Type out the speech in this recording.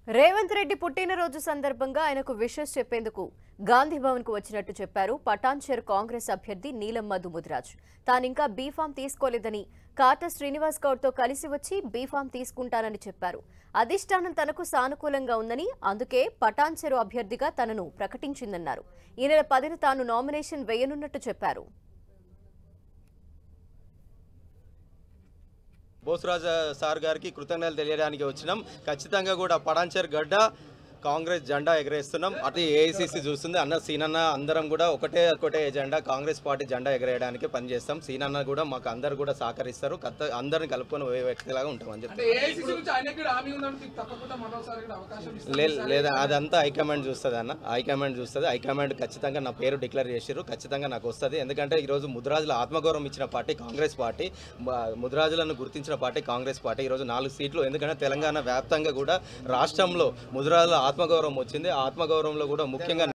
రేవంత్ రెడ్డి పుట్టినరోజు సందర్భంగా ఆయనకు విషెస్ చెప్పేందుకు గాంధీ భవన్ కు వచ్చినట్టు చెప్పారు పటాన్చెర్ కాంగ్రెస్ అభ్యర్థి నీలం మధు ముదిరాజ్ తానింకా బీఫామ్ తీసుకోలేదని కాట శ్రీనివాస్ గౌడ్ తో కలిసి వచ్చి బీఫామ్ తీసుకుంటానని చెప్పారు అధిష్టానం తనకు సానుకూలంగా ఉందని అందుకే పటాన్చెరు అభ్యర్థిగా తనను ప్రకటించిందన్నారు ఈ నెల పదిన తాను నామినేషన్ వేయనున్నట్టు చెప్పారు బోసురాజ సార్ గారికి కృతజ్ఞతలు తెలియడానికి వచ్చినాం ఖచ్చితంగా కూడా పడాంచర్ గడ్డ కాంగ్రెస్ జెండా ఎగరేస్తున్నాం అటు ఏఐసిసి చూస్తుంది అన్న సీనన్న అందరం కూడా ఒకటే ఒకటే ఎజెండా కాంగ్రెస్ పార్టీ జెండా ఎగరేయడానికి పనిచేస్తాం సీనన్న కూడా మాకు అందరు కూడా సహకరిస్తారు కత్త అందరిని కలుపుకొని పోయే వ్యక్తిలాగా ఉంటామని అంటే చెప్తారు ఏఐసీసీ నుంచి ఆయనకి కూడా హామీ ఉందని మీకు తప్పకుండా మరోసారి కూడా అవకాశం ఇస్తారు లే- లేదా అదంతా హైకమాండ్ చూస్తుంది అన్న హైకమాండ్ చూస్తుంది హైకమాండ్ ఖచ్చితంగా నా పేరు డిక్లేర్ చేసిర్రు ఖచ్చితంగా నాకు వస్తుంది ఎందుకంటే ఈరోజు ముద్రాజుల ఆత్మగౌరవం ఇచ్చిన పార్టీ కాంగ్రెస్ పార్టీ మ- ముద్రాజులను గుర్తించిన పార్టీ కాంగ్రెస్ పార్టీ ఈరోజు నాలుగు సీట్లు ఎందుకంటే తెలంగాణ వ్యాప్తంగా కూడా రాష్ట్రంలో ముద్రాజుల ఆత్మగౌరవం వచ్చింది ఆ ఆత్మగౌరవంలో కూడా ముఖ్యంగా